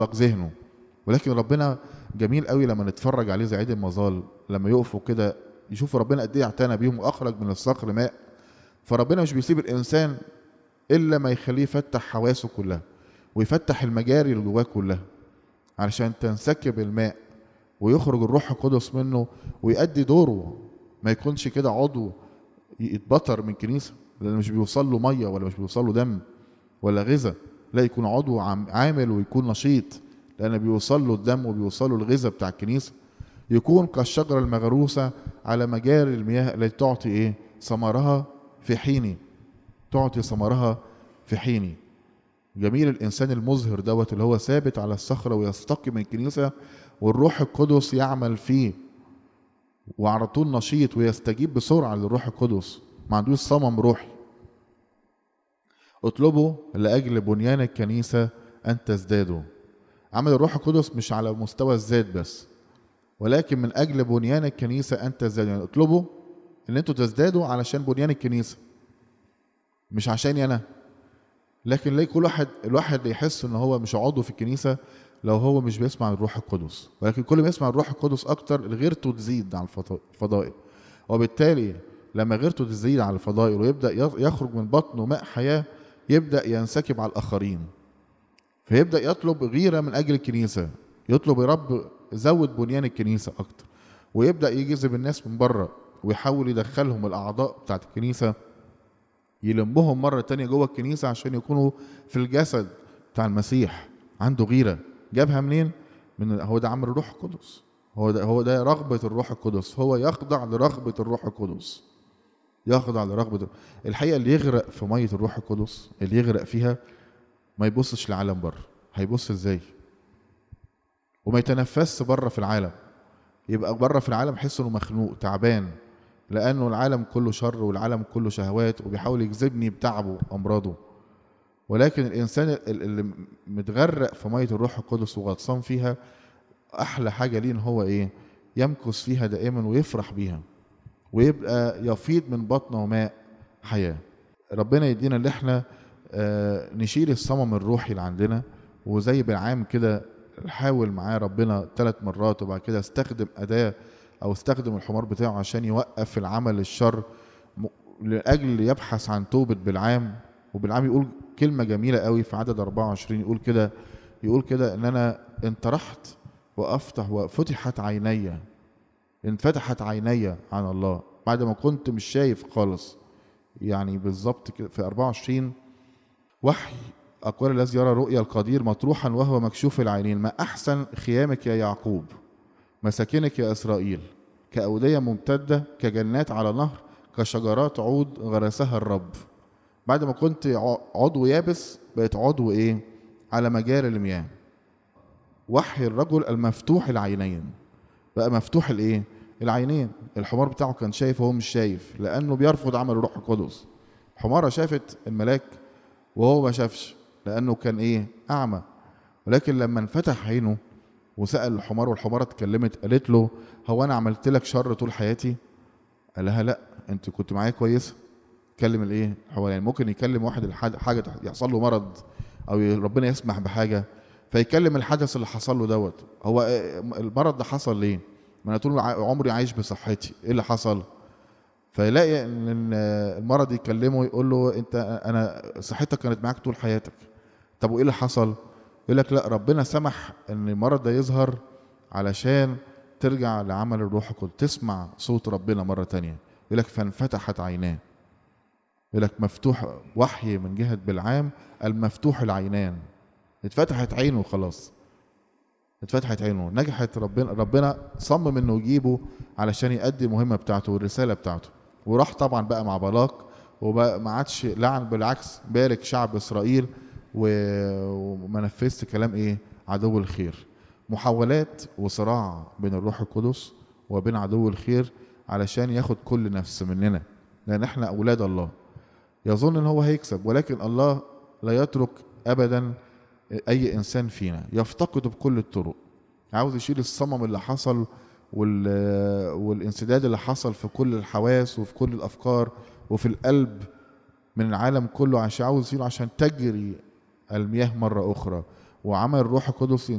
ذهنه ولكن ربنا جميل قوي لما نتفرج عليه زي عيد المظال لما يقفوا كده يشوفوا ربنا قد ايه اعتنى بيهم واخرج من الصخر ماء فربنا مش بيسيب الانسان الا ما يخليه يفتح حواسه كلها ويفتح المجاري اللي جواه كلها علشان تنسكب الماء ويخرج الروح القدس منه ويؤدي دوره ما يكونش كده عضو يتبطر من كنيسه لان مش بيوصل له ميه ولا مش بيوصل له دم ولا غذاء لا يكون عضو عامل ويكون نشيط لان بيوصل له الدم وبيوصل له الغذاء بتاع الكنيسه يكون كالشجره المغروسه على مجاري المياه التي تعطي ايه ثمرها في حيني تعطي ثمرها في حيني جميل الانسان المزهر دوت اللي هو ثابت على الصخره ويستقي من الكنيسه والروح القدس يعمل فيه وعلى طول نشيط ويستجيب بسرعه للروح القدس ما عندوش صمم روحي اطلبوا لاجل بنيان الكنيسه ان تزدادوا عمل الروح القدس مش على مستوى الذات بس ولكن من اجل بنيان الكنيسه ان تزدادوا يعني اطلبوا ان انتوا تزدادوا علشان بنيان الكنيسه مش عشاني انا لكن ليه كل واحد الواحد يحس ان هو مش عضو في الكنيسه لو هو مش بيسمع الروح القدس ولكن كل ما يسمع الروح القدس اكتر غيرته تزيد على الفضائل وبالتالي لما غيرته تزيد على الفضائل ويبدا يخرج من بطنه ماء حياه يبدا ينسكب على الاخرين فيبدا يطلب غيره من اجل الكنيسه يطلب يا رب زود بنيان الكنيسه اكتر ويبدا يجذب الناس من بره ويحاول يدخلهم الاعضاء بتاعت الكنيسه يلمهم مرة تانية جوه الكنيسة عشان يكونوا في الجسد بتاع المسيح عنده غيرة جابها منين؟ من هو ده عمل الروح القدس هو ده هو ده رغبة الروح القدس هو يخضع لرغبة الروح القدس يخضع لرغبة الحقيقة اللي يغرق في مية الروح القدس اللي يغرق فيها ما يبصش للعالم بره هيبص ازاي؟ وما يتنفسش بره في العالم يبقى بره في العالم يحس انه مخنوق تعبان لانه العالم كله شر والعالم كله شهوات وبيحاول يجذبني بتعبه وامراضه ولكن الانسان اللي متغرق في ميه الروح القدس وغطسان فيها احلى حاجه ليه ان هو ايه يمكث فيها دائما ويفرح بيها ويبقى يفيض من بطنه ماء حياه ربنا يدينا اللي احنا آه نشيل الصمم الروحي اللي عندنا وزي بالعام كده نحاول معاه ربنا ثلاث مرات وبعد كده استخدم اداه او استخدم الحمار بتاعه عشان يوقف العمل الشر لاجل يبحث عن توبه بالعام وبالعام يقول كلمه جميله قوي في عدد 24 يقول كده يقول كده ان انا انطرحت وافتح وفتحت عيني انفتحت عيني عن الله بعد ما كنت مش شايف خالص يعني بالظبط كده في 24 وحي أقوال الذي يرى رؤيا القدير مطروحا وهو مكشوف العينين ما أحسن خيامك يا يعقوب مساكنك يا إسرائيل كأودية ممتدة كجنات على نهر كشجرات عود غرسها الرب بعد ما كنت عضو يابس بقت عضو إيه على مجاري المياه وحي الرجل المفتوح العينين بقى مفتوح الايه العينين الحمار بتاعه كان شايف وهو مش شايف لانه بيرفض عمل الروح القدس حماره شافت الملاك وهو ما شافش لانه كان ايه اعمى ولكن لما انفتح عينه وسال الحمار والحماره اتكلمت قالت له هو انا عملت لك شر طول حياتي قال لها لا انت كنت معايا كويسه كلم الايه هو يعني ممكن يكلم واحد الحاجة حاجه يحصل له مرض او ربنا يسمح بحاجه فيكلم الحدث اللي حصل له دوت هو المرض ده حصل ليه ما انا طول عمري عايش بصحتي ايه اللي حصل فيلاقي ان المرض يكلمه يقول له انت انا صحتك كانت معاك طول حياتك طب وايه اللي حصل يقول لك لا ربنا سمح ان المرض ده يظهر علشان ترجع لعمل الروح القدس تسمع صوت ربنا مره تانية يقول لك فانفتحت عيناه يقول لك مفتوح وحي من جهه بالعام المفتوح العينان اتفتحت عينه خلاص اتفتحت عينه نجحت ربنا ربنا صمم انه يجيبه علشان يأدي المهمه بتاعته والرساله بتاعته وراح طبعا بقى مع بلاق وبقى ما عادش لعن بالعكس بارك شعب اسرائيل وما نفذش كلام ايه عدو الخير محاولات وصراع بين الروح القدس وبين عدو الخير علشان ياخد كل نفس مننا لان احنا اولاد الله يظن ان هو هيكسب ولكن الله لا يترك ابدا اي انسان فينا يفتقده بكل الطرق عاوز يشيل الصمم اللي حصل وال... والانسداد اللي حصل في كل الحواس وفي كل الافكار وفي القلب من العالم كله عشان عاوز يشيله عشان تجري المياه مرة أخرى وعمل الروح القدس